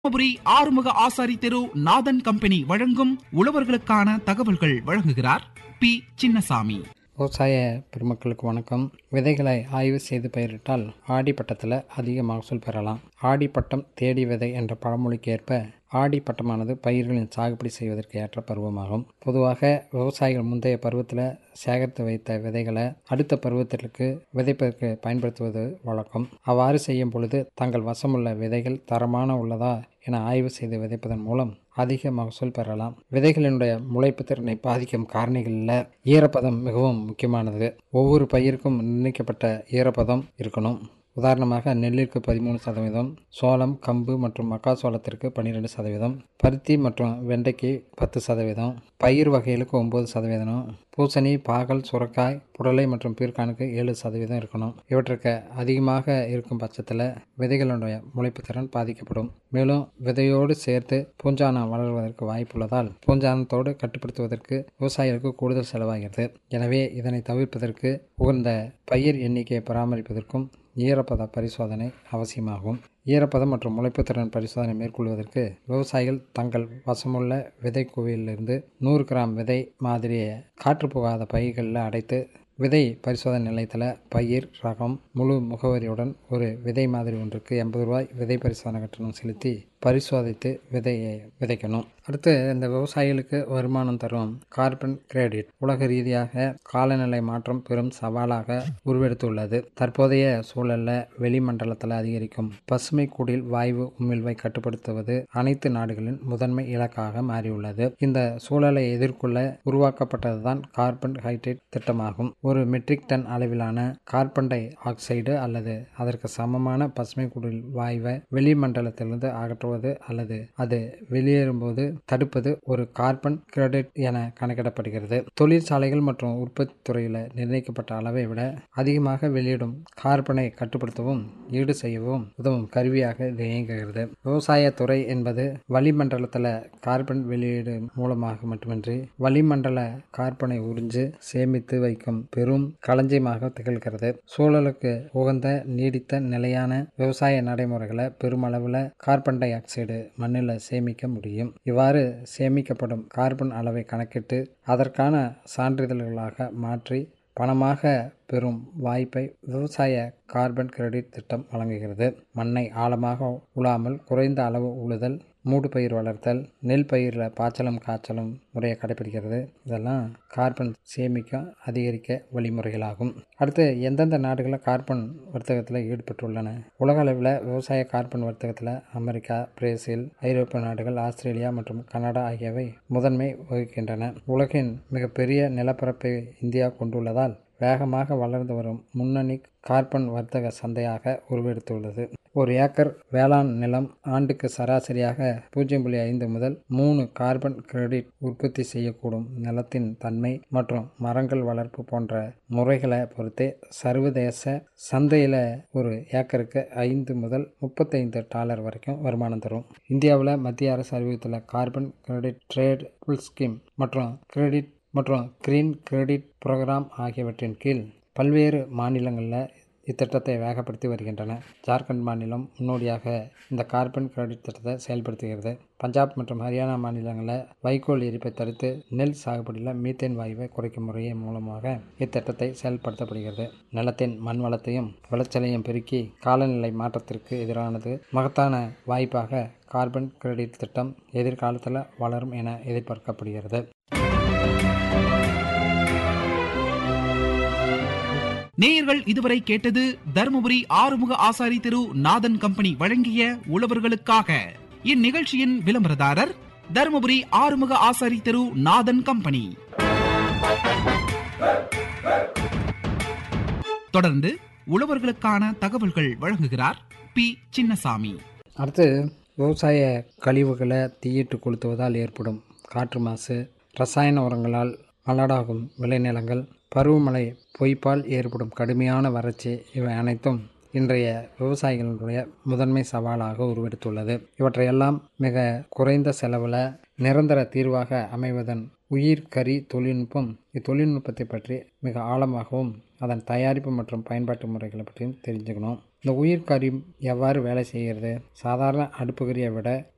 தருமபுரி ஆறுமுக ஆசாரி தெரு நாதன் கம்பெனி வழங்கும் உழவர்களுக்கான தகவல்கள் வழங்குகிறார் பி சின்னசாமி விவசாய பெருமக்களுக்கு வணக்கம் விதைகளை ஆய்வு செய்து பயிரிட்டால் ஆடி பட்டத்தில் அதிக மகசூல் பெறலாம் ஆடி பட்டம் தேடி விதை என்ற பழமொழிக்கு ஏற்ப ஆடி பட்டமானது பயிர்களின் சாகுபடி செய்வதற்கு ஏற்ற பருவமாகும் பொதுவாக விவசாயிகள் முந்தைய பருவத்தில் சேகரித்து வைத்த விதைகளை அடுத்த பருவத்திற்கு விதைப்பதற்கு பயன்படுத்துவது வழக்கம் அவ்வாறு செய்யும் பொழுது தங்கள் வசமுள்ள விதைகள் தரமான உள்ளதா என ஆய்வு செய்து விதைப்பதன் மூலம் அதிக மகசூல் பெறலாம் விதைகளினுடைய முளைப்பு திறனை பாதிக்கும் காரணிகளில் ஈரப்பதம் மிகவும் முக்கியமானது ஒவ்வொரு பயிருக்கும் நிர்ணயிக்கப்பட்ட ஈரப்பதம் இருக்கணும் உதாரணமாக நெல்லிற்கு பதிமூணு சதவீதம் சோளம் கம்பு மற்றும் மக்காசோளத்திற்கு பன்னிரெண்டு சதவீதம் பருத்தி மற்றும் வெண்டைக்கு பத்து சதவீதம் பயிர் வகைகளுக்கு ஒம்பது சதவீதம் பூசணி பாகல் சுரக்காய் புடலை மற்றும் பீர்க்கானுக்கு ஏழு சதவீதம் இருக்கணும் இவற்றுக்கு அதிகமாக இருக்கும் பட்சத்தில் விதைகளுடைய முளைப்பு திறன் பாதிக்கப்படும் மேலும் விதையோடு சேர்த்து பூஞ்சானம் வளர்வதற்கு வாய்ப்புள்ளதால் பூஞ்சானத்தோடு கட்டுப்படுத்துவதற்கு விவசாயிகளுக்கு கூடுதல் செலவாகிறது எனவே இதனை தவிர்ப்பதற்கு உகந்த பயிர் எண்ணிக்கையை பராமரிப்பதற்கும் ஈரப்பத பரிசோதனை அவசியமாகும் ஈரப்பதம் மற்றும் முளைப்புத்திறன் பரிசோதனை மேற்கொள்வதற்கு விவசாயிகள் தங்கள் வசமுள்ள விதை குவியிலிருந்து நூறு கிராம் விதை மாதிரியை காற்று புகாத பைகளில் அடைத்து விதை பரிசோதனை நிலையத்தில் பயிர் ரகம் முழு முகவரியுடன் ஒரு விதை மாதிரி ஒன்றுக்கு எண்பது ரூபாய் விதை பரிசோதனை கட்டணம் செலுத்தி பரிசோதித்து விதையை விதைக்கணும் அடுத்து இந்த விவசாயிகளுக்கு வருமானம் தரும் கார்பன் கிரெடிட் உலக ரீதியாக காலநிலை மாற்றம் பெரும் சவாலாக உருவெடுத்துள்ளது தற்போதைய சூழலில் வெளிமண்டலத்தில் அதிகரிக்கும் பசுமை குடில் வாயு உமிழ்வை கட்டுப்படுத்துவது அனைத்து நாடுகளின் முதன்மை இலக்காக மாறியுள்ளது இந்த சூழலை எதிர்கொள்ள உருவாக்கப்பட்டதுதான் கார்பன் ஹைட்ரேட் திட்டமாகும் ஒரு மெட்ரிக் டன் அளவிலான கார்பன் டை ஆக்சைடு அல்லது அதற்கு சமமான பசுமை குடில் வாயுவை வெளிமண்டலத்திலிருந்து அகற்றுவது அல்லது அது வெளியேறும்போது தடுப்பது ஒரு கார்பன் கிரெடிட் என கணக்கிடப்படுகிறது தொழிற்சாலைகள் மற்றும் உற்பத்தி துறையில் நிர்ணயிக்கப்பட்ட அளவை விட அதிகமாக வெளியிடும் கார்பனை கட்டுப்படுத்தவும் ஈடு செய்யவும் உதவும் கருவியாக இது இயங்குகிறது விவசாயத்துறை என்பது வளிமண்டலத்தில் கார்பன் வெளியீடு மூலமாக மட்டுமின்றி வளிமண்டல கார்பனை உறிஞ்சு சேமித்து வைக்கும் பெரும் களஞ்சியமாக திகழ்கிறது சூழலுக்கு உகந்த நீடித்த நிலையான விவசாய நடைமுறைகளை பெருமளவில் கார்பன் டை ஆக்சைடு மண்ணில் சேமிக்க முடியும் இவ்வாறு சேமிக்கப்படும் கார்பன் அளவை கணக்கிட்டு அதற்கான சான்றிதழ்களாக மாற்றி பணமாக பெறும் வாய்ப்பை விவசாய கார்பன் கிரெடிட் திட்டம் வழங்குகிறது மண்ணை ஆழமாக உழாமல் குறைந்த அளவு உழுதல் மூடு பயிர் வளர்த்தல் நெல் பயிரில் பாய்ச்சலும் காய்ச்சலும் முறையை கடைபிடிக்கிறது இதெல்லாம் கார்பன் சேமிக்க அதிகரிக்க வழிமுறைகளாகும் அடுத்து எந்தெந்த நாடுகளில் கார்பன் வர்த்தகத்தில் ஈடுபட்டுள்ளன உலக அளவில் விவசாய கார்பன் வர்த்தகத்தில் அமெரிக்கா பிரேசில் ஐரோப்பிய நாடுகள் ஆஸ்திரேலியா மற்றும் கனடா ஆகியவை முதன்மை வகிக்கின்றன உலகின் மிகப்பெரிய நிலப்பரப்பை இந்தியா கொண்டுள்ளதால் வேகமாக வளர்ந்து வரும் முன்னணி கார்பன் வர்த்தக சந்தையாக உருவெடுத்துள்ளது ஒரு ஏக்கர் வேளாண் நிலம் ஆண்டுக்கு சராசரியாக பூஜ்ஜியம் புள்ளி ஐந்து முதல் மூணு கார்பன் கிரெடிட் உற்பத்தி செய்யக்கூடும் நிலத்தின் தன்மை மற்றும் மரங்கள் வளர்ப்பு போன்ற முறைகளை பொறுத்தே சர்வதேச சந்தையில் ஒரு ஏக்கருக்கு ஐந்து முதல் முப்பத்தைந்து டாலர் வரைக்கும் வருமானம் தரும் இந்தியாவில் மத்திய அரசு அறிவித்துள்ள carbon credit trade full scheme மற்றும் கிரெடிட் மற்றும் கிரீன் கிரெடிட் புரோகிராம் ஆகியவற்றின் கீழ் பல்வேறு மாநிலங்களில் இத்திட்டத்தை வேகப்படுத்தி வருகின்றன ஜார்க்கண்ட் மாநிலம் முன்னோடியாக இந்த கார்பன் கிரெடிட் திட்டத்தை செயல்படுத்துகிறது பஞ்சாப் மற்றும் ஹரியானா மாநிலங்களில் வைக்கோல் எரிப்பை தடுத்து நெல் சாகுபடியில் மீத்தேன் வாயுவை குறைக்கும் முறையை மூலமாக இத்திட்டத்தை செயல்படுத்தப்படுகிறது நிலத்தின் மண் வளத்தையும் விளைச்சலையும் பெருக்கி காலநிலை மாற்றத்திற்கு எதிரானது மகத்தான வாய்ப்பாக கார்பன் கிரெடிட் திட்டம் எதிர்காலத்தில் வளரும் என எதிர்பார்க்கப்படுகிறது நேயர்கள் இதுவரை கேட்டது தருமபுரி ஆறுமுக ஆசாரி தெரு நாதன் கம்பெனி வழங்கிய உழவர்களுக்காக இந்நிகழ்ச்சியின் விளம்பரதாரர் தருமபுரி ஆறுமுக ஆசாரி தெரு நாதன் கம்பெனி தொடர்ந்து உழவர்களுக்கான தகவல்கள் வழங்குகிறார் பி சின்னசாமி அடுத்து விவசாய கழிவுகளை தீயிட்டு கொளுத்துவதால் ஏற்படும் காற்று மாசு ரசாயன உரங்களால் மலடாகும் விளைநிலங்கள் பருவமழை பொய்ப்பால் ஏற்படும் கடுமையான வறட்சி இவை அனைத்தும் இன்றைய விவசாயிகளுடைய முதன்மை சவாலாக உருவெடுத்துள்ளது இவற்றையெல்லாம் மிக குறைந்த செலவில் நிரந்தர தீர்வாக அமைவதன் உயிர் கரி தொழில்நுட்பம் இத்தொழில்நுட்பத்தை பற்றி மிக ஆழமாகவும் அதன் தயாரிப்பு மற்றும் பயன்பாட்டு முறைகளை பற்றியும் தெரிஞ்சுக்கணும் இந்த உயிர் கரி எவ்வாறு வேலை செய்கிறது சாதாரண அடுப்புக்கரியை விட